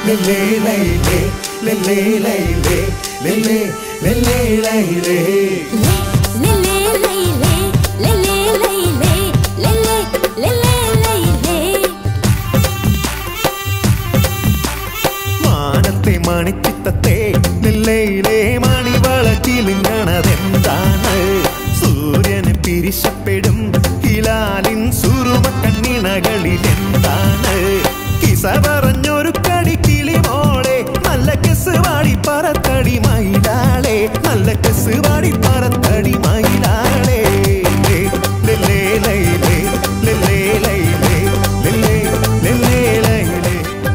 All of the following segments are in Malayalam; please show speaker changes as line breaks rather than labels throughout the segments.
ലെല്ലേ ലൈലേ ലെല്ലേ ലൈലേ ലെല്ലേ ലെല്ലേ ലൈലേ
ലല്ലേ ലൈലേ ലല്ലേ ലൈലേ ലല്ലേ ലല്ലേ ലൈലേ
മാനത്തെ മണിച്ചിത്തത്തെ നെല്ലയിലെ മണിവളക്കിലിങ്ങണതെന്താണ് സൂര്യന് പിരിശപ്പെടും ഹിലാലിൻ സുറുമ കണ്ണിണകളിൽ എന്താണ് കിസ പറഞ്ഞൊരു കടി കിളിമോളെ നല്ല കെസ് വാടി പറത്തടി മയിലാളെ നല്ല കെസ് വാടി പറത്തടി മയിലാളെ ലെല്ലേ ലൈലേ ലെല്ലേ ലൈലേ ലെല്ലേ ലെല്ലേ ലൈലേ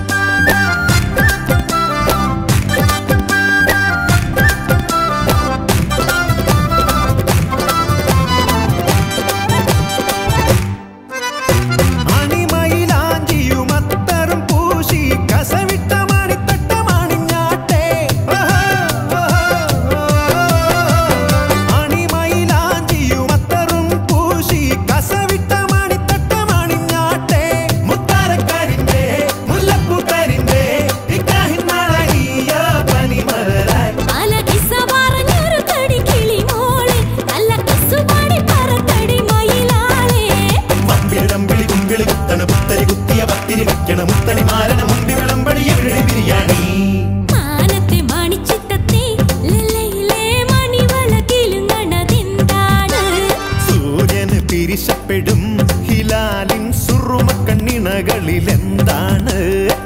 അണിമയിലാഞ്ചിയും അത്തറും പൂശി കസവിട്ട മണിത്തട്ട മണിഞ്ഞാട്ടെ അണിമയിലാഞ്ചിയും അത്തറും പൂശി കസവിട്ട മണിത്തട്ട മണിഞ്ഞാട്ടെ മുത്താരക്കരിന്റെ മുല്ലപ്പൂക്കരിന്റെ ഇക്കാഹിന്നാളീയ പനിമലരായി
അല കിസ പറഞ്ഞൊരു കടി കിളിമോളെ നല്ല കസുപാടി പറത്തടി മയിലാളെ
പമ്പിളിടമ്പിളി കുമ്പിളി കുത്തണ പുത്തരി കുത്തിയ പത്തിരി വെക്കണ മുത്തണി മാരണ മുമ്പി വിളമ്പടി എവിടെ ബിരിയാണി
മാനത്തെ മണിച്ചിത്തത്തെ ലല്ലയിലെ മണിവളകിലുങ്ങണതെന്താണ്
സൂര്യന് പിരിശപ്പെടും ഹിലാലിൻ സുറുമ കണ്ണിണകളിൽ എന്താണ്